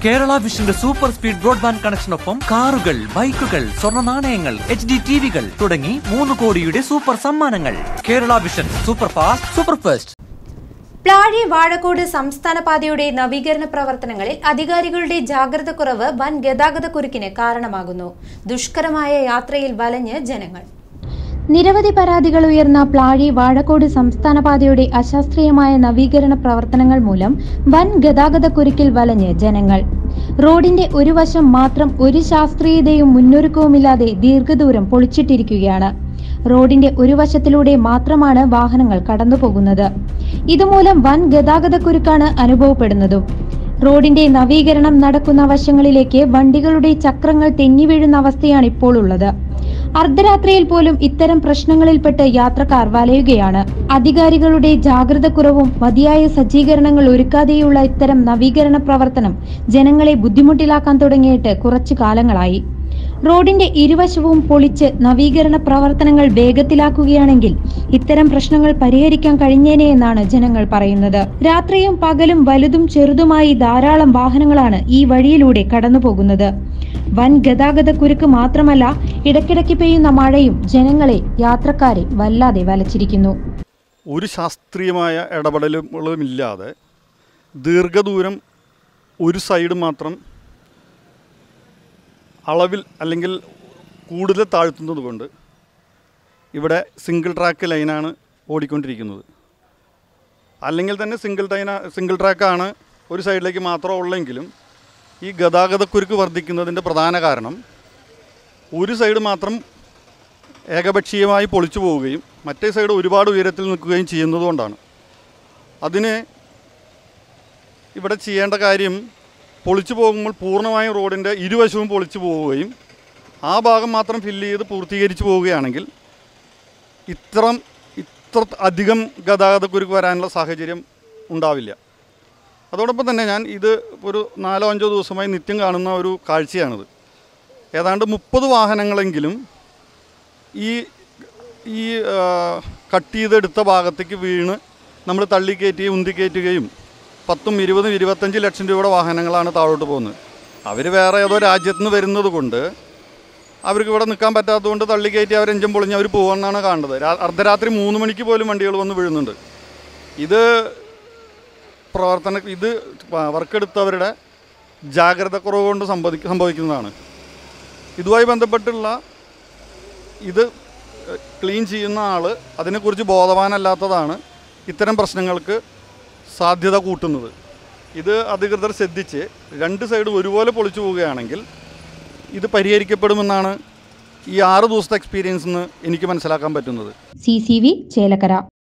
കേരള വിഷന്റെ super speed broadband കണക്ഷനൊപ്പം കാറുകൾ ബൈക്കുകൾ സ്വർണ്ണ നാണയങ്ങൾ എച്ച് ഡി ടിവികൾ തുടങ്ങി മൂന്ന് കോടിയുടെ സൂപ്പർ സമ്മാനങ്ങൾ Kerala vision super fast super fast Plazhi Vazhakkode സംസ്ഥാന പാതയുടെ നവീകരണ പ്രവർത്തനങ്ങളിൽ അധികാരികളുടെ ജാഗ്രത കുറവ് വൻ ഗതാഗത കുരുക്കിന് കാരണമാകുന്നു ദുഷ്കരമായ യാത്രയിൽ വലഞ്ഞ് ജനങ്ങൾ നിരവധി പരാതികൾ ഉയർന്ന പ്ലാഴി വാഴക്കോട് സംസ്ഥാന പാതയുടെ അശാസ്ത്രീയമായ നവീകരണ പ്രവർത്തനങ്ങൾ മൂലം വൻ ഗതാഗത കുരുക്കിൽ വലഞ്ഞ് ജനങ്ങൾ റോഡിന്റെ ഒരു വശം മാത്രം ഒരു ശാസ്ത്രീയതയും മുന്നൊരുക്കവുമില്ലാതെ ദീർഘദൂരം പൊളിച്ചിട്ടിരിക്കുകയാണ് റോഡിന്റെ ഒരു വശത്തിലൂടെ മാത്രമാണ് വാഹനങ്ങൾ കടന്നുപോകുന്നത് ഇതുമൂലം വൻ ഗതാഗത കുരുക്കാണ് അനുഭവപ്പെടുന്നതും റോഡിന്റെ നവീകരണം നടക്കുന്ന വശങ്ങളിലേക്ക് വണ്ടികളുടെ ചക്രങ്ങൾ തെന്നി വീഴുന്ന അവസ്ഥയാണ് ഇപ്പോൾ ഉള്ളത് അർദ്ധരാത്രിയിൽ പോലും ഇത്തരം പ്രശ്നങ്ങളിൽപ്പെട്ട് യാത്രക്കാർ വലയുകയാണ് അധികാരികളുടെ ജാഗ്രത കുറവും മതിയായ സജ്ജീകരണങ്ങൾ ഒരുക്കാതെയുള്ള ഇത്തരം നവീകരണ പ്രവർത്തനം ജനങ്ങളെ ബുദ്ധിമുട്ടിലാക്കാൻ തുടങ്ങിയിട്ട് കുറച്ചു കാലങ്ങളായി റോഡിന്റെ ഇരുവശവും പൊളിച്ച് നവീകരണ പ്രവർത്തനങ്ങൾ വേഗത്തിലാക്കുകയാണെങ്കിൽ ഇത്തരം പ്രശ്നങ്ങൾ പരിഹരിക്കാൻ കഴിഞ്ഞേനെ എന്നാണ് ജനങ്ങൾ പറയുന്നത് രാത്രിയും പകലും വലുതും ചെറുതുമായി ധാരാളം വാഹനങ്ങളാണ് ഈ വഴിയിലൂടെ കടന്നുപോകുന്നത് വൻ ഗതാഗത കുരുക്ക് മാത്രമല്ല ഇടയ്ക്കിടയ്ക്ക് പെയ്യുന്ന മഴയും ജനങ്ങളെ യാത്രക്കാരെ വല്ലാതെ വലച്ചിരിക്കുന്നു ഒരു ശാസ്ത്രീയമായ ഇടപെടലുകളുമില്ലാതെ ദീർഘദൂരം ഒരു സൈഡ് മാത്രം അളവിൽ അല്ലെങ്കിൽ കൂടുതൽ താഴ്ത്തുന്നത് കൊണ്ട് ഇവിടെ സിംഗിൾ ട്രാക്ക് ലൈനാണ് ഓടിക്കൊണ്ടിരിക്കുന്നത് അല്ലെങ്കിൽ തന്നെ സിംഗിൾ ടൈന സിംഗിൾ ട്രാക്കാണ് ഒരു സൈഡിലേക്ക് മാത്രം ഉള്ളെങ്കിലും ഈ ഗതാഗതക്കുരുക്ക് വർദ്ധിക്കുന്നതിൻ്റെ പ്രധാന കാരണം ഒരു സൈഡ് മാത്രം ഏകപക്ഷീയമായി പൊളിച്ചു പോവുകയും മറ്റേ സൈഡ് ഒരുപാട് ഉയരത്തിൽ നിൽക്കുകയും ചെയ്യുന്നതുകൊണ്ടാണ് അതിന് ഇവിടെ ചെയ്യേണ്ട കാര്യം പൊളിച്ചു പോകുമ്പോൾ പൂർണ്ണമായും റോഡിൻ്റെ ഇരുവശവും പൊളിച്ചു പോവുകയും ആ ഭാഗം മാത്രം ഫില്ല് ചെയ്ത് പൂർത്തീകരിച്ചു പോവുകയാണെങ്കിൽ ഇത്രം ഇത്ര അധികം ഗതാഗതക്കുരുക്ക് വരാനുള്ള സാഹചര്യം ഉണ്ടാവില്ല അതോടൊപ്പം തന്നെ ഞാൻ ഇത് ഒരു നാലോ അഞ്ചോ ദിവസമായി നിത്യം കാണുന്ന ഒരു കാഴ്ചയാണിത് ഏതാണ്ട് മുപ്പത് വാഹനങ്ങളെങ്കിലും ഈ ഈ ആ, കട്ട് ചെയ്തെടുത്ത ഭാഗത്തേക്ക് വീണ് നമ്മൾ തള്ളിക്കയറ്റുകയും ഉന്തിക്കയറ്റുകയും പത്തും ഇരുപതും ഇരുപത്തഞ്ച് ലക്ഷം രൂപയുടെ വാഹനങ്ങളാണ് താഴോട്ട് പോകുന്നത് അവർ വേറെ ഏതോ രാജ്യത്ത് നിന്ന് വരുന്നത് കൊണ്ട് അവർക്ക് ഇവിടെ നിൽക്കാൻ പറ്റാത്തതുകൊണ്ട് തള്ളിക്കയറ്റി അവർ എഞ്ചും പൊളിഞ്ഞ് അവർ പോകുമെന്നാണ് കാണുന്നത് രാ- അർദ്ധരാത്രി മൂന്ന് മണിക്ക് പോലും വണ്ടികൾ വന്ന് വീഴുന്നുണ്ട് ഇത് പ്രവർത്തന ഇത് വർക്കെടുത്തവരുടെ ജാഗ്രത കുറവ് കൊണ്ട് സംഭവി സംഭവിക്കുന്നതാണ് ഇതുമായി ബന്ധപ്പെട്ടുള്ള ഇത് ക്ലീൻ ചെയ്യുന്ന ആൾ അതിനെക്കുറിച്ച് ബോധവാനല്ലാത്തതാണ് ഇത്തരം പ്രശ്നങ്ങൾക്ക് സാധ്യത കൂട്ടുന്നത് ഇത് അധികൃതർ ശ്രദ്ധിച്ച് രണ്ട് സൈഡും ഒരുപോലെ പൊളിച്ചു പോവുകയാണെങ്കിൽ ഇത് പരിഹരിക്കപ്പെടുമെന്നാണ് ഈ ആറ് ദിവസത്തെ എക്സ്പീരിയൻസ് നിന്ന് എനിക്ക് മനസ്സിലാക്കാൻ പറ്റുന്നത് സി സി വി ചേലക്കര